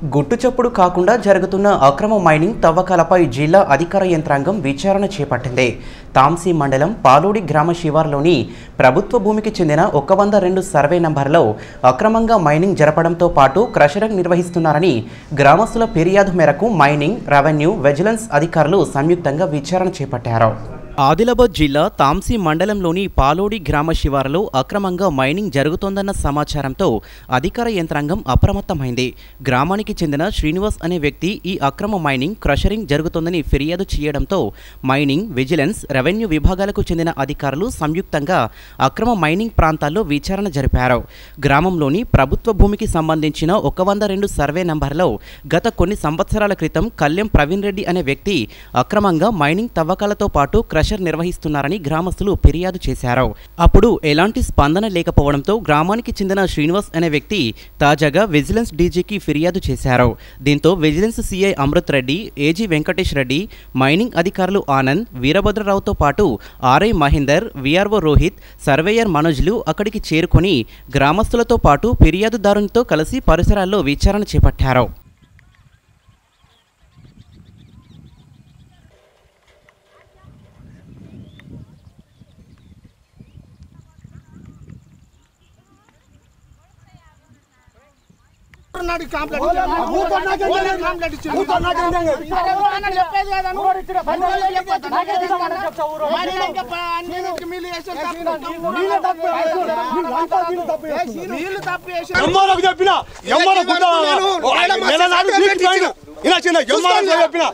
గుట్టు చప్పుడు కాకుండా జరుగుతున్న అక్రమ మైనింగ్ తవ్వకాలపై జిల్లా అధికార యంత్రాంగం విచారణ చేపట్టింది తాంసీ మండలం పాలూడి గ్రామ శివార్లోని ప్రభుత్వ భూమికి చెందిన ఒక వంద రెండు సర్వే నంబర్లో అక్రమంగా మైనింగ్ జరపడంతో పాటు క్రషరింగ్ నిర్వహిస్తున్నారని గ్రామస్తుల ఫిర్యాదు మేరకు మైనింగ్ రెవెన్యూ విజిలెన్స్ అధికారులు సంయుక్తంగా విచారణ చేపట్టారు ఆదిలాబాద్ జిల్లా తాంసీ మండలంలోని పాలోడి గ్రామ శివారులో అక్రమంగా మైనింగ్ జరుగుతోందన్న సమాచారంతో అధికార యంత్రాంగం అప్రమత్తమైంది గ్రామానికి చెందిన శ్రీనివాస్ అనే వ్యక్తి ఈ అక్రమ మైనింగ్ క్రషరింగ్ జరుగుతోందని ఫిర్యాదు చేయడంతో మైనింగ్ విజిలెన్స్ రెవెన్యూ విభాగాలకు చెందిన అధికారులు సంయుక్తంగా అక్రమ మైనింగ్ ప్రాంతాల్లో విచారణ జరిపారు గ్రామంలోని ప్రభుత్వ భూమికి సంబంధించిన ఒక వంద రెండు సర్వే నంబర్లో గత కొన్ని సంవత్సరాల క్రితం కళ్యం ప్రవీణ్ రెడ్డి అనే వ్యక్తి అక్రమంగా మైనింగ్ తవ్వకాలతో పాటు క్రషర్ నిర్వహిస్తున్నారని గ్రామస్తులు ఫిర్యాదు చేశారు అప్పుడు ఎలాంటి స్పందన లేకపోవడంతో గ్రామానికి చెందిన శ్రీనివాస్ అనే వ్యక్తి తాజాగా విజిలెన్స్ డీజీకి ఫిర్యాదు చేశారు దీంతో vigilance CI Amrit Reddy AG Venkatesh Reddy mining అధికారులు ఆనంద్ వీరభద్రరావుతో పాటు RI Mahender VRO Rohit surveyor మనోజ్లు అక్కడికి చేరుకొని గ్రామస్తులతో పాటు ఫిర్యాదుదారునితో కలిసి పరిసరాల్లో విచారణ చేపట్టారు నాటికి కాంప్లైంట్ ఇచ్చాను. ఊరితో నాకేం తెలియదు. కాంప్లైంట్ ఇచ్చిండు. అరే ఊరన్నా చెప్పేది కదా నువ్వు. అన్ని రోజులు చెప్పొద్దు. మరి ఇంకా ప- అన్నిటికీ మీలు చేసే తప్పు. నీళ్ళు తప్పు చేసి ఎమ్మాలకు చెప్పిన ఎమ్మాల గుడ్డ నెల నాడు నీకు పోయిన ఇలా చిన్న ఎమ్మాలకు చెప్పిన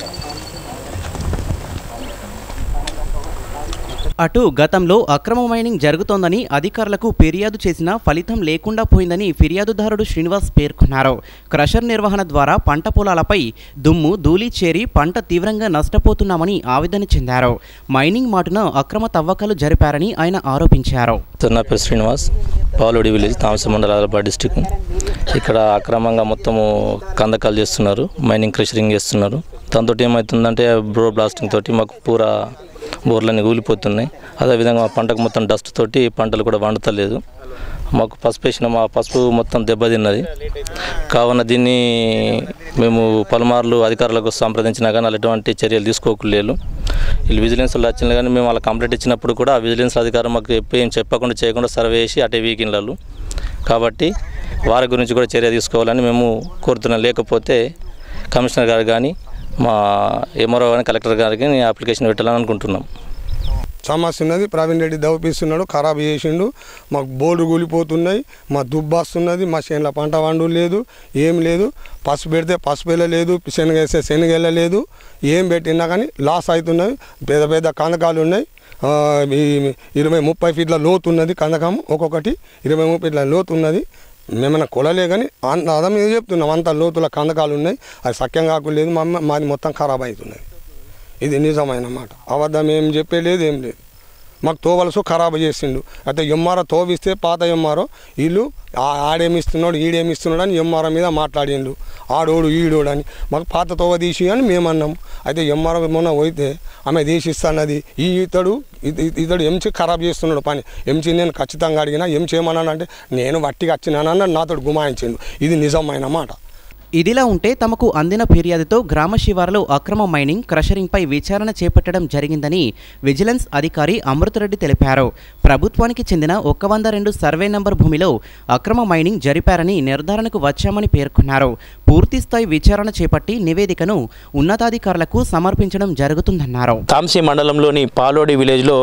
అటు గతంలో అక్రమ మైనింగ్ జరుగుతోందని అధికారులకు ఫిర్యాదు చేసినా ఫలితం లేకుండా పోయిందని ఫిర్యాదుదారుడు శ్రీనివాస్ పేర్కొన్నారు క్రషర్ నిర్వహణ ద్వారా పంట పొలాలపై దుమ్ము ధూళి చేరి పంట తీవ్రంగా నష్టపోతున్నామని ఆవేదన చెందారు మైనింగ్ మాటున అక్రమ తవ్వకాలు జరిపారని ఆయన ఆరోపించారు సార్ నా పేరు శ్రీనివాస్ పాలోడి విలేజ్ తామస మండల ఆదిలాబాద్ డిస్టిక్ ఇక్కడ అక్రమంగా మొత్తము కందకాలు చేస్తున్నారు మైనింగ్ క్రషరింగ్ చేస్తున్నారు దాంతో ఏమవుతుందంటే బ్రో బ్లాస్టింగ్ తోటి మాకు పూరా బోర్లన్నీ ఊలిపోతున్నాయి అదేవిధంగా మా పంటకు మొత్తం డస్ట్ తోటి పంటలు కూడా వండుతలేదు మాకు పసుపు వేసిన మా పసుపు మొత్తం దెబ్బతిన్నది కావున దీన్ని మేము పలుమార్లు అధికారులకు సంప్రదించినా కానీ వాళ్ళు ఎటువంటి చర్యలు తీసుకోకలేదు వీళ్ళు విజిలెన్స్ వాళ్ళు వచ్చినా కానీ మేము వాళ్ళ కంప్లైంట్ ఇచ్చినప్పుడు కూడా ఆ విజిలెన్స్ అధికారం మాకు ఎప్పుడు ఏం చెప్పకుండా చేయకుండా సర్వే చేసి అటే వీకిన్లలో కాబట్టి వారి గురించి కూడా చర్య తీసుకోవాలని మేము కోరుతున్నాం లేకపోతే కమిషనర్ గారు కానీ మా ఎంఆర్ఓ కానీ కలెక్టర్ గారికి అప్లికేషన్ పెట్టాలని అనుకుంటున్నాం సమస్య ఉన్నది ప్రవీణ్ రెడ్డి దవ్విస్తున్నాడు ఖరాబ్ చేసిండు మాకు బోర్డు కూలిపోతున్నాయి మా దుబ్బాస్తున్నది మా చేనుల పంట వండు లేదు ఏం లేదు పసుపు పెడితే పసుపు వెళ్ళలేదు శనగ వేస్తే శనగ వెళ్ళలేదు ఏం పెట్టినా కానీ లాస్ అవుతున్నది పెద్ద పెద్ద కందకాలు ఉన్నాయి ఆ, ఈ ఇరవై ముప్పై ఫీట్ల లోతు ఉన్నది కందకం ఒక్కొక్కటి ఇరవై ముప్పై ఫీట్ల లోతు ఉన్నది మేమైనా కొలలే కానీ అంత అదం మీద చెప్తున్నాం అంత లోతుల కందకాలు ఉన్నాయి అది సఖ్యం కాకుండా మా మాది మొత్తం ఖరాబ్ అవుతున్నది ఇది నిజమైన మాట అబద్ధం ఏం చెప్పేలేదు ఏం లేదు మాకు తోవలసు ఖరాబ్ చేసిండు అయితే ఎమ్మారో తోవిస్తే పాత ఎమ్మారో వీళ్ళు ఆ- ఆడేమిస్తున్నాడు ఈడేమిస్తున్నాడు అని ఎమ్మారో మీద మాట్లాడిండు ఆడోడు ఈడోడు అని మాకు పాత తోవ తీసి అని మేము అన్నాం అయితే ఎమ్మారో మొన్న పోయితే ఆమె తీసిస్తానది ఈ ఇతడు ఇత- ఇతడు ఎంచి ఖరాబ్ చేస్తున్నాడు పని ఎంచి నేను ఖచ్చితంగా అడిగినా ఏం చేయమన్నానంటే నేను వట్టిగా వచ్చినానని నాతో గుమాయించిండు ఇది నిజమైన మాట ఇదిలా ఉంటే తమకు అందిన ఫిర్యాదుతో గ్రామ శివారులో అక్రమ మైనింగ్ క్రషరింగ్పై విచారణ చేపట్టడం జరిగిందని విజిలెన్స్ అధికారి అమృతరెడ్డి తెలిపారు ప్రభుత్వానికి చెందిన ఒక వంద రెండు సర్వే నంబర్ భూమిలో అక్రమ మైనింగ్ జరిపారని నిర్ధారణకు వచ్చామని పేర్కొన్నారు పూర్తిస్థాయి విచారణ చేపట్టి నివేదికను ఉన్నతాధికారులకు సమర్పించడం జరుగుతుందన్నారు తాంసీ మండలంలోని పాలోడి విలేజ్లో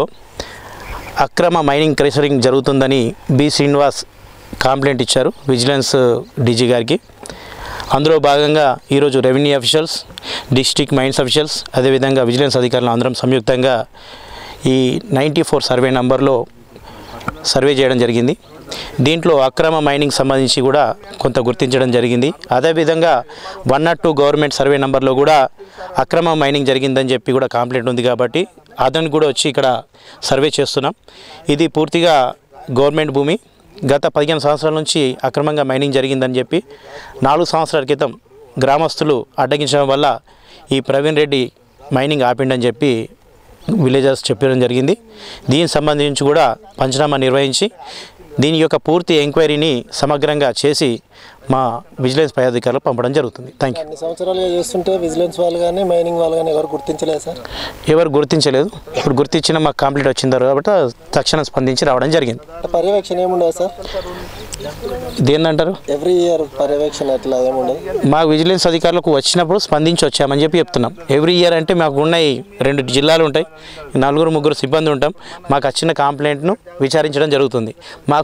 అక్రమ మైనింగ్ క్రషరింగ్ జరుగుతుందని బి శ్రీనివాస్ కంప్లైంట్ ఇచ్చారు విజిలెన్స్ డీజీ గారికి అందులో భాగంగా ఈరోజు revenue officials district mines officials అదేవిధంగా విజిలెన్స్ అధికారులు అందరం సంయుక్తంగా ఈ నైంటీ ఫోర్ సర్వే నంబర్లో సర్వే చేయడం జరిగింది దీంట్లో అక్రమ మైనింగ్ సంబంధించి కూడా కొంత గుర్తించడం జరిగింది అదేవిధంగా one not two government survey నెంబర్లో కూడా అక్రమ మైనింగ్ జరిగిందని చెప్పి కూడా కంప్లైంట్ ఉంది కాబట్టి అతను కూడా వచ్చి ఇక్కడ సర్వే చేస్తున్నాం ఇది పూర్తిగా గవర్నమెంట్ భూమి గత పదిహేను సంవత్సరాల నుంచి అక్రమంగా మైనింగ్ జరిగిందని చెప్పి నాలుగు సంవత్సరాల క్రితం గ్రామస్తులు అడ్డగించడం వల్ల ఈ ప్రవీణ్ రెడ్డి మైనింగ్ ఆపిండని చెప్పి విలేజర్స్ చెప్పడం జరిగింది దీనికి సంబంధించి కూడా పంచనామా నిర్వహించి దీని యొక్క పూర్తి ఎంక్వైరీని సమగ్రంగా చేసి మా విజిలెన్స్ పై అధికారులు పంపడం జరుగుతుంది థ్యాంక్ యూ అన్ని సంవత్సరాలుగా చేస్తుంటే విజిలెన్స్ వాళ్ళు కానీ మైనింగ్ వాళ్ళు కానీ ఎవరు గుర్తించలేదు సార్ ఎవరు గుర్తించలేదు ఇప్పుడు గుర్తించిన మాకు కంప్లీట్ వచ్చింది కాబట్టి తక్షణం స్పందించి రావడం జరిగింది పర్యవేక్షణ ఏముండదు సార్ దేన్నంటారు ఎవ్రీ ఇయర్ పర్యవేక్షణ అట్లా ఏముండదు మా విజిలెన్స్ అధికారులకు వచ్చినప్పుడు స్పందించి వచ్చామని చెప్పి చెప్తున్నాం ఎవ్రీ ఇయర్ అంటే మాకు ఉన్నాయి రెండు జిల్లాలు ఉంటాయి నలుగురు ముగ్గురు సిబ్బంది ఉంటాం మాకు వచ్చిన కంప్లైంట్ను విచారించడం జరుగుతుంది మాకు